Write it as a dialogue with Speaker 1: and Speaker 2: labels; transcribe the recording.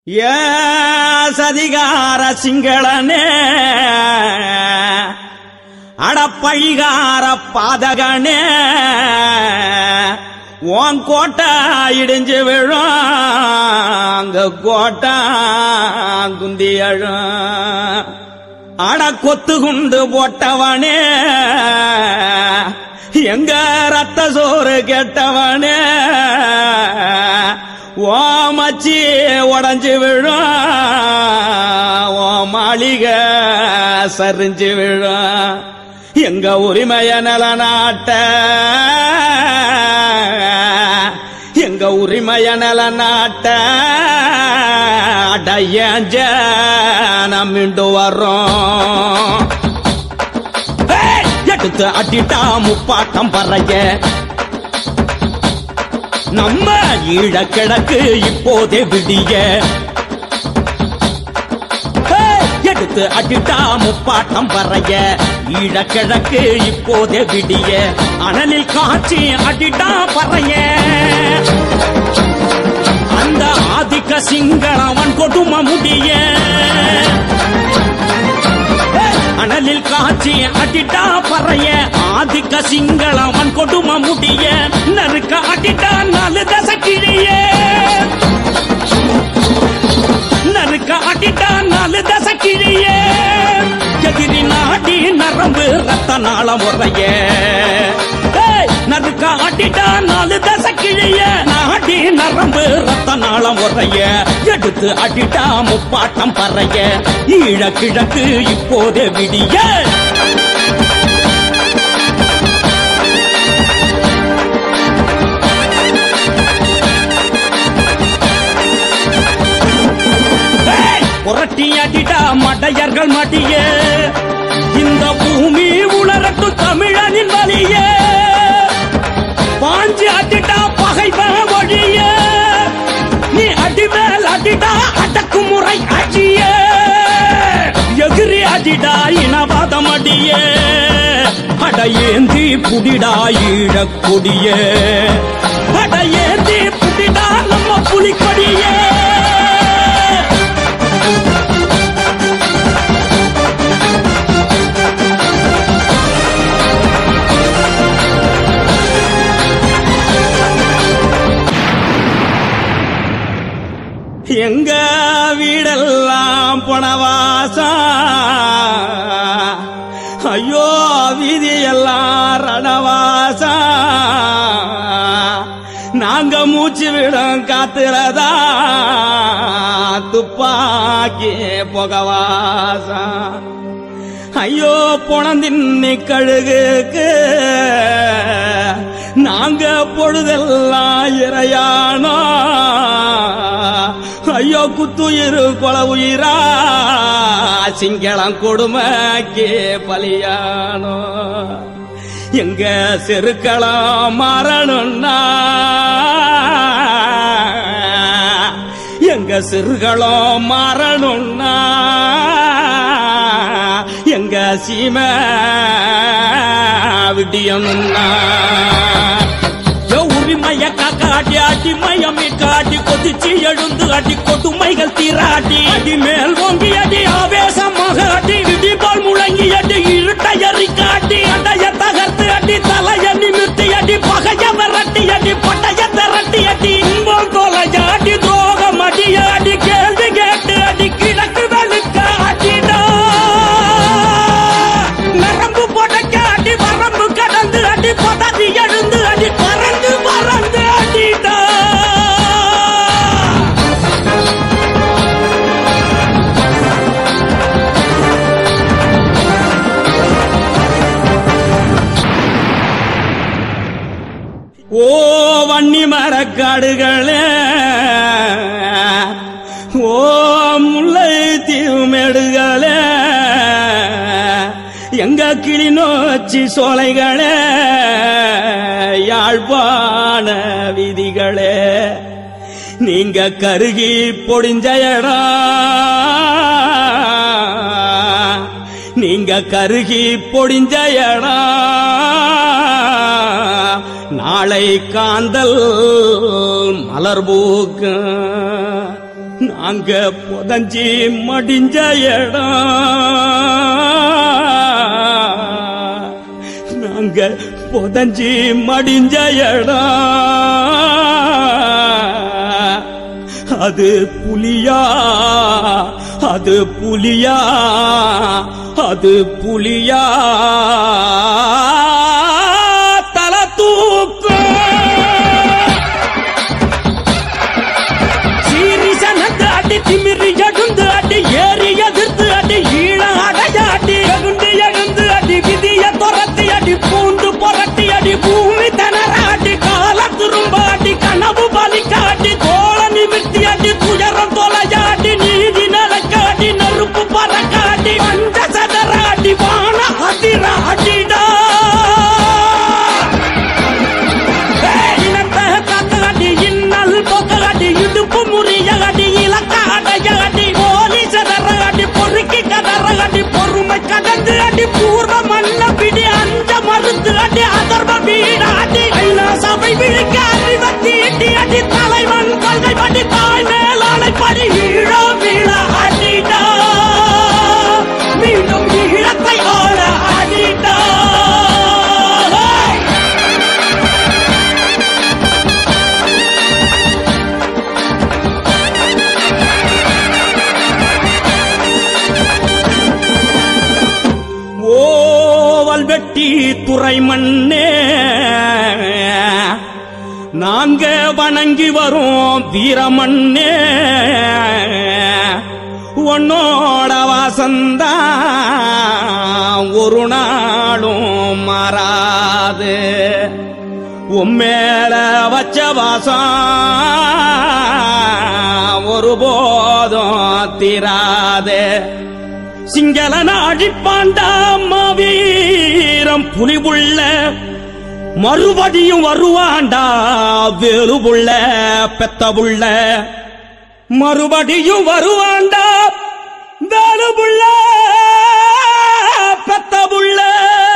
Speaker 1: ஏ சதிகார சிங்களனே அடப்பழிகார பாதகனே உன் கோட்டை இடிஞ்சு விழும் அங்க கோட்டை குந்தி அழும் அட கொத்து குண்டு போட்டவனே எங்க ரத்த சோறு கெட்டவனே ஓ மச்சி உடஞ்சு விழும் ஓ மாளிகை சரிஞ்சு விழும் எங்க உரிமைய நலநாட்ட எங்க உரிமைய நலநாட்ட அடையஞ்ச நாம் மீண்டு வர்றோம் ஏய், எடுத்து அட்டிட்டா முப்பாட்டம் பறைய நம்ம ஈழ கிழக்கு இப்போதே விடிய ஏய், எடுத்து அட்டிட்டா முப்பாட்டம் பறைய ஈழ கிழக்கு இப்போதே விடிய அனலில் காட்சி அடிட்டா பறைய அந்த ஆதிக்க சிங்களவன் கொடும முடிய அனலில் காட்சி அடிட்டா பறைய ஆதிக்க சிங்களவன் கொடும முடிய நறுக்க அடிட்டா நாலு தசை கிழியே நறுக்க அடிட்டா நாலு தசை கிழியே எதிரி நாடி நரம்பு ரத்த நாளம் உறைய ஏய், நறுக்க அடிட்டா நாலு தசை கிழிய நாடி நரம்பு ரத்த நாளம் உறைய எடுத்து அடிட்டா முப்பாட்டம் பறைய ஈழ கிழக்கு இப்போதே விடிய ஏய், புரட்டி அடிடா மடையர்கள் மடிய இந்த பூமி உலரட்டு தமிழனின் வலிய பாஞ்சு அடிடா பகைவன் வழிய நீ அடிமேல் அடிடா அடக்குமுறை அடிய எதிரி அடிடா இனவாதம் அடிய அடையேந்தி புடிடா ஈழக் கொடிய அடையேந்தி புடிடா நம்ம புலிக்கொடியே எங்க வீடெல்லாம் பணவாசா ஐயோ வீதியெல்லாம் ரணவாசா நாங்க மூச்சு விடும் காத்துறதா துப்பாக்கி புகவாசா ஐயோ பொணந்தின்னி கழுகுக்கு நாங்க பொழுதெல்லாம் இறையானோ ஐயோ குத்துயிரு கொல உயிரா சிங்களம் கொடுமைக்கு பலியானோ எங்க செருக்களம் மாறணும்னா எங்க சிறுகளம் மாறணும்னா எங்க சீமை விடியணும்னா யோ உரிமைய காக்காட்டி அடி மயமே காட்டி கொதிச்சு எழுந்து அடி கொடுமைகள் தீராட்டி அடி மேல் ஓங்கி அடி ஆவேசமாக அடி இடி போல் முழங்கி அடி இருட்டை எறி காட்டி அடைய தகர்த்து அடி தலைய நிமிர்த்தி அடி பகைய விரட்டி அடி பட்டைய திரட்டி அடி இன்பம் கொலைய அடி துரோகம் அடி அடி கேள்வி கேட்டு அடி கிழக்கு வெளுக்க அடிடா நரம்பு புடைக்க அடி வரம்பு கடந்து அடி பதறி எழுந்து அடி பறந்து பறந்து அடிடா ஓ வன்னி மரக்காடுகளே ஓ முல்லை தீவுமேடுகளே எங்க கிளிநொச்சி சோலைகளே யாழ்ப்பாண வீதிகளே நீங்க கருகி பொடிஞ்ச இடம் நீங்க கருகி பொடிஞ்ச இடம் நாளை காந்தல் மலர் பூக்கும் நாங்க புதஞ்சி மடிஞ்ச இடம் நாங்க புதஞ்சி மடிஞ்ச இடம் அது புலியா அது புலியா அது புலியா தல தூக்கும் சீரிசனத்து அடி திமிரி எழுந்து அடி ஏறி எதிர்த்து அடி ஈழ அடைய அடி எழுந்து எழுந்து அடி விதிய துரத்தி அடி பூந்து புரட்டி அடி பூமி தனர அடி கால திரும்ப அடி கனவு பலிக்க அடி தோள நிமிர்த்தி அடி துயரம் தொலையாடி நீதி நிலைக்க அடி நெருப்பு பறக்க அடி பஞ்ச சதற அடி வான அதிர அடிடா இனத்தை காக்கடி இன்னல் போக்கடி இடுப்பு முறியடி இலக்க அடையடி போலீஸ் அடி பொறுக்கி கதறடி பொறுமை கடந்து அடி பூர்வ மன்ன பிடி அஞ்ச மறுத்து அடி அதர்வ வீடாடி ஐநா சபை விழிக்க அறிவத்தி இட்டி அடி தலைவன் கொள்கை படி தாய் மேலாளை படி ஈழோ வீழ அடிடா மீண்டும் ஈழத்தை ஆள அடிடா ஓவல் வெட்டி துறை மண்ணே நாங்க வணங்கி வரும் வீரமண்ணே உன்னோட வாசந்தா ஒரு நாளும் மாறாது உம்மேல வச்ச வாசம் ஒருபோதும் தீராதே சிங்கள நாடிப்பாண்டா மாவீரம் புலிபுள்ள மறுபடியும் வருவாண்டா வேலுபுள்ள பெத்தபுள்ள மறுபடியும் வருவாண்டா வேலுபுள்ள பெத்தபுள்ள